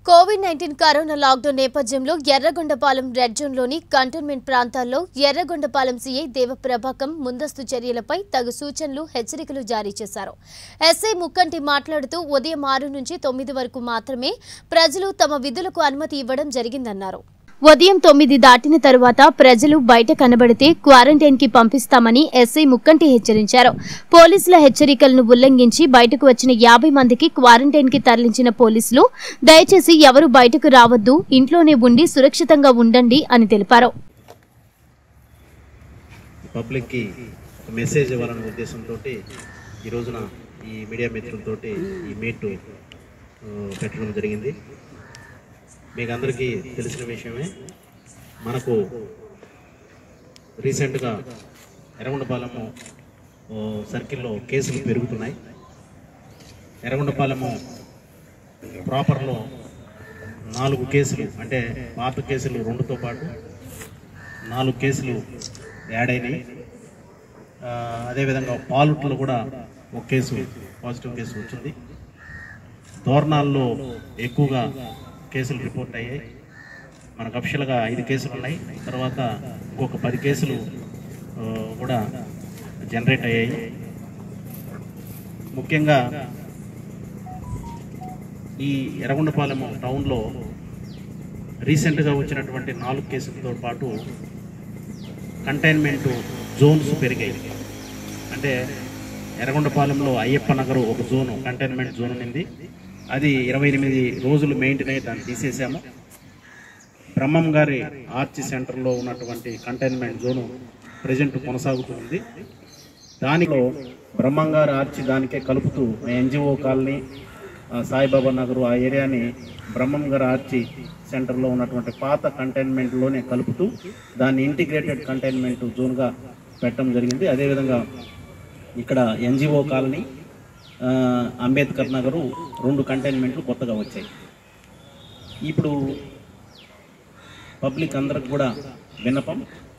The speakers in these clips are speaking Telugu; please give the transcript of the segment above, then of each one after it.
కోవిడ్ నైన్టీన్ కరోనా లాక్డౌన్ నేపథ్యంలో ఎర్రగొండపాలెం రెడ్ జోన్లోని కంటోన్మెంట్ ప్రాంతాల్లో ఎర్రగొండపాలెం సీఐ దేవప్రభాకం ముందస్తు చర్యలపై తగు సూచనలు హెచ్చరికలు జారీ చేశారు ఎస్ఐ ముక్కంటి మాట్లాడుతూ ఉదయం ఆరు నుంచి తొమ్మిది వరకు మాత్రమే ప్రజలు తమ విధులకు అనుమతి ఇవ్వడం జరిగిందన్నారు ఉదయం తొమ్మిది దాటిన తరువాత ప్రజలు బయట కనబడితే క్వారంటైన్ కి పంపిస్తామని ఎస్ఐ ముక్కంటి హెచ్చరించారు పోలీసుల హెచ్చరికలను ఉల్లంఘించి బయటకు వచ్చిన యాభై మందికి క్వారంటైన్ కి తరలించిన పోలీసులు దయచేసి ఎవరు బయటకు రావద్దు ఇంట్లోనే ఉండి సురక్షితంగా ఉండండి అని తెలిపారు పబ్లిక్కి ఒక మెసేజ్ ఇవ్వాలనే ఉద్దేశంతో ఈ రోజున ఈ మీడియా మిత్రులతో ఈ మీట్ ఆ, పెట్టడం జరిగింది మీకు అందరికీ తెలిసిన విషయమే మనకు రీసెంట్గా ఎర్రగొండపాలెము ఓ, సర్కిల్లో కేసులు పెరుగుతున్నాయి ఎర్రగొండపాలెము ప్రాపర్లో నాలుగు కేసులు అంటే పాత కేసులు రెండుతో పాటు నాలుగు కేసులు యాడ్ అయినాయి ఆ, అదేవిధంగా పాలుట్లో కూడా ఒక కేసు పాజిటివ్ కేసు వచ్చింది దోర్నాల్లో ఎక్కువగా కేసులు రిపోర్ట్ అయ్యాయి మనకు అఫిషియల్గా ఐదు కేసులు ఉన్నాయి తర్వాత ఇంకొక పది కేసులు ఆ, కూడా జనరేట్ అయ్యాయి ముఖ్యంగా ఈ ఎర్రగొండపాలెం టౌన్లో రీసెంట్గా వచ్చినటువంటి నాలుగు కేసులతో పాటు కంటైన్మెంట్ జోన్స్ పెరిగాయి అంటే ఎర్రగొండపాలెంలో అయ్యప్ప నగరు ఒక జోను కంటైన్మెంట్ జోన్ ఉంది అది ఇరవై ఎనిమిది రోజులు మెయింటైన్ అయ్యి దాన్ని తీసేసాము బ్రహ్మం గారి ఆర్చి సెంటర్లో ఉన్నటువంటి కంటైన్మెంట్ జోను ప్రజెంట్ కొనసాగుతుంది దానిలో బ్రహ్మం గారి ఆర్చి దానికే కలుపుతూ ఎన్జిఓ కాలనీ ఆ, సాయిబాబా నగర్ ఆ ఏరియాని బ్రహ్మం గారి ఆర్చి సెంటర్లో ఉన్నటువంటి పాత కంటైన్మెంట్లోనే కలుపుతూ దాన్ని ఇంటిగ్రేటెడ్ కంటైన్మెంట్ జోన్గా పెట్టడం జరిగింది అదేవిధంగా ఇక్కడ ఎన్జిఓ కాలనీ ఆ, అంబేద్కర్ నగరు రెండు కంటైన్మెంట్లు కొత్తగా వచ్చాయి ఇప్పుడు పబ్లిక్ అందరికి కూడా విన్నపం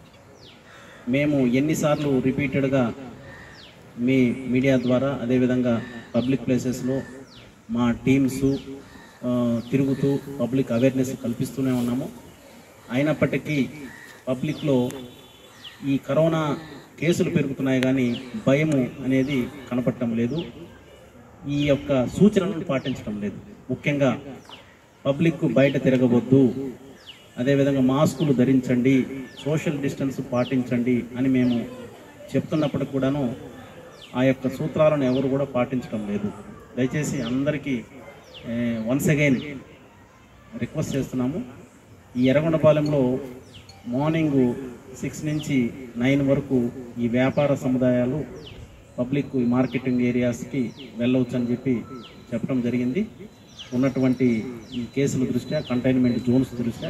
మేము ఎన్నిసార్లు రిపీటెడ్గా మీ మీడియా ద్వారా అదేవిధంగా పబ్లిక్ ప్లేసెస్లో మా టీమ్స్ తిరుగుతూ పబ్లిక్ అవేర్నెస్ కల్పిస్తూనే ఉన్నాము అయినప్పటికీ పబ్లిక్లో ఈ కరోనా కేసులు పెరుగుతున్నాయి కానీ భయము అనేది కనపడటం లేదు ఈ యొక్క సూచనలను పాటించడం లేదు ముఖ్యంగా పబ్లిక్ బయట తిరగవద్దు అదేవిధంగా మాస్కులు ధరించండి సోషల్ డిస్టెన్స్ పాటించండి అని మేము చెప్తున్నప్పటికి కూడాను ఆ యొక్క సూత్రాలను ఎవరు కూడా పాటించడం లేదు దయచేసి అందరికీ వన్స్ అగైన్ రిక్వెస్ట్ చేస్తున్నాము ఈ ఎర్రగొండపాలెంలో మార్నింగ్ సిక్స్ నుంచి నైన్ వరకు ఈ వ్యాపార సముదాయాలు పబ్లిక్ ఈ మార్కెటింగ్ ఏరియాస్కి వెళ్ళవచ్చు అని చెప్పి చెప్పడం జరిగింది ఉన్నటువంటి ఈ కేసుల దృష్ట్యా కంటైన్మెంట్ జోన్స్ దృష్ట్యా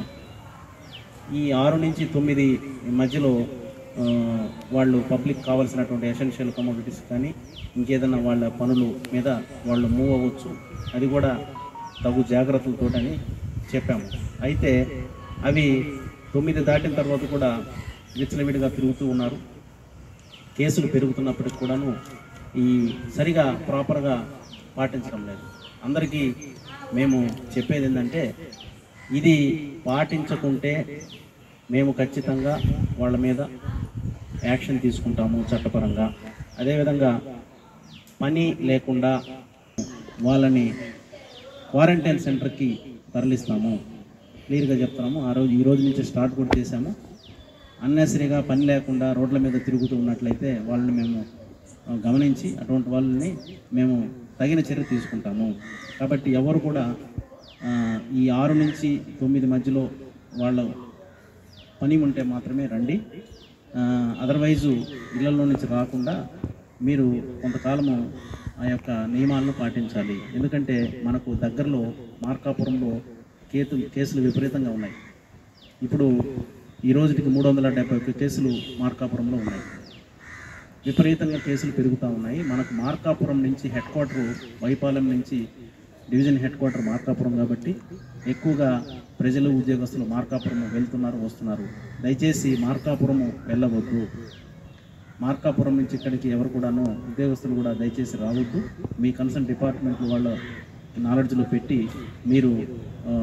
ఈ ఆరు నుంచి తొమ్మిది మధ్యలో ఆ, వాళ్ళు పబ్లిక్ కావాల్సినటువంటి ఎసెన్షియల్ కమోడిటీస్ కానీ ఇంకేదైనా వాళ్ళ పనులు మీద వాళ్ళు మూవ్ అవ్వచ్చు అది కూడా తగు జాగ్రత్తలతోటని చెప్పాము అయితే అవి తొమ్మిది దాటిన తర్వాత కూడా విచ్చలవిడిగా తిరుగుతూ ఉన్నారు కేసులు పెరుగుతున్నప్పటికి కూడాను ఈ సరిగా ప్రాపర్గా పాటించడం లేదు అందరికీ మేము చెప్పేది ఏంటంటే ఇది పాటించకుంటే మేము ఖచ్చితంగా వాళ్ళ మీద యాక్షన్ తీసుకుంటాము చట్టపరంగా అదేవిధంగా పని లేకుండా వాళ్ళని క్వారంటైన్ సెంటర్కి తరలిస్తాము క్లియర్గా చెప్తున్నాము ఆ రోజు ఈ రోజు నుంచి స్టార్ట్ కూడా చేశాము అన్నెసరీగా పని లేకుండా రోడ్ల మీద తిరుగుతూ ఉన్నట్లయితే వాళ్ళని మేము ఆ, గమనించి అటువంటి వాళ్ళని మేము తగిన చర్య తీసుకుంటాము కాబట్టి ఎవరు కూడా ఆ, ఈ ఆరు నుంచి తొమ్మిది మధ్యలో వాళ్ళ పని ఉంటే మాత్రమే రండి అదర్వైజు ఇళ్లలో నుంచి రాకుండా మీరు కొంతకాలము ఆ యొక్క నియమాలను పాటించాలి ఎందుకంటే మనకు దగ్గరలో మార్కాపురంలో కేతు కేసులు విపరీతంగా ఉన్నాయి ఇప్పుడు ఈ రోజుకి మూడు వందల డెబ్బై ఒక్క కేసులు మార్కాపురంలో ఉన్నాయి విపరీతంగా కేసులు పెరుగుతూ ఉన్నాయి మనకు మార్కాపురం నుంచి హెడ్ క్వార్టర్ వైపాలెం నుంచి డివిజన్ హెడ్ క్వార్టర్ మార్కాపురం కాబట్టి ఎక్కువగా ప్రజలు ఉద్యోగస్తులు మార్కాపురం వెళ్తున్నారు వస్తున్నారు దయచేసి మార్కాపురము వెళ్ళవద్దు మార్కాపురం నుంచి ఇక్కడికి ఎవరు కూడాను ఉద్యోగస్తులు కూడా దయచేసి రావద్దు మీ కన్సర్న్ డిపార్ట్మెంట్ వాళ్ళ నాలెడ్జ్లో పెట్టి మీరు ఆ,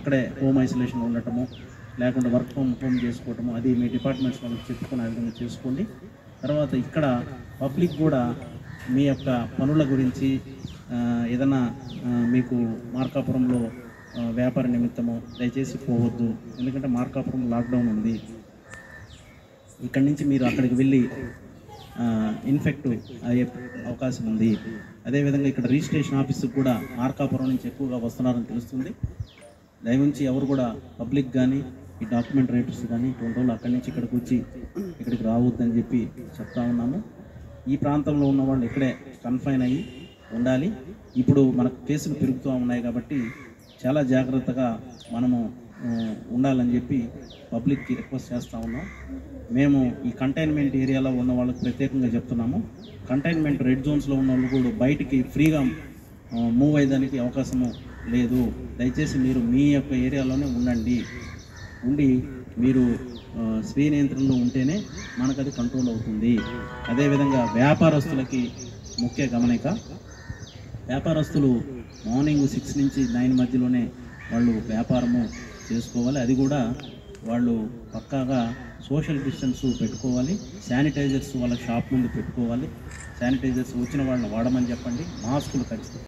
అక్కడే హోమ్ ఐసోలేషన్ ఉండటము లేకుంటే వర్క్ ఫ్రమ్ హోమ్ చేసుకోవటము అది మీ డిపార్ట్మెంట్స్ వాళ్ళకి చెప్పుకొని ఆ విధంగా చేసుకోండి తర్వాత ఇక్కడ పబ్లిక్ కూడా మీ యొక్క పనుల గురించి ఆ, ఏదైనా ఆ, మీకు మార్కాపురంలో ఆ, వ్యాపార నిమిత్తము దయచేసి పోవద్దు ఎందుకంటే మార్కాపురం లాక్డౌన్ ఉంది ఇక్కడి నుంచి మీరు అక్కడికి వెళ్ళి ఇన్ఫెక్ట్ అయ్యే అవకాశం ఉంది అదేవిధంగా ఇక్కడ రిజిస్ట్రేషన్ ఆఫీస్కి కూడా మార్కాపురం నుంచి ఎక్కువగా వస్తున్నారని తెలుస్తుంది దయవుంచి ఎవరు కూడా పబ్లిక్ కానీ ఈ డాక్యుమెంట్ రైటర్స్ కానీ ఇటువంటి వాళ్ళు అక్కడి నుంచి ఇక్కడికి వచ్చి ఇక్కడికి రావద్దని చెప్పి చెప్తా ఉన్నాము ఈ ప్రాంతంలో ఉన్న వాళ్ళు ఇక్కడే కన్ఫైన్ అయ్యి ఉండాలి ఇప్పుడు మనకు కేసులు పెరుగుతూ ఉన్నాయి కాబట్టి చాలా జాగ్రత్తగా మనము ఆ, ఉండాలని చెప్పి పబ్లిక్కి రిక్వెస్ట్ చేస్తూ ఉన్నాం మేము ఈ కంటైన్మెంట్ ఏరియాలో ఉన్న వాళ్ళకి ప్రత్యేకంగా చెప్తున్నాము కంటైన్మెంట్ రెడ్ జోన్స్లో ఉన్న వాళ్ళు కూడా బయటికి ఫ్రీగా మూవ్ అయ్యేదానికి అవకాశము లేదు దయచేసి మీరు మీ యొక్క ఏరియాలోనే ఉండండి ఉండి మీరు ఆ, స్వీయ నియంత్రణలో ఉంటేనే మనకు అది కంట్రోల్ అవుతుంది అదేవిధంగా వ్యాపారస్తులకి ముఖ్య గమనిక వ్యాపారస్తులు మార్నింగ్ సిక్స్ నుంచి నైన్ మధ్యలోనే వాళ్ళు వ్యాపారము చేసుకోవాలి అది కూడా వాళ్ళు పక్కాగా సోషల్ డిస్టెన్స్ పెట్టుకోవాలి శానిటైజర్స్ వాళ్ళ షాప్ ముందు పెట్టుకోవాలి శానిటైజర్స్ వచ్చిన వాళ్ళని వాడమని చెప్పండి మాస్కులు ఖచ్చితంగా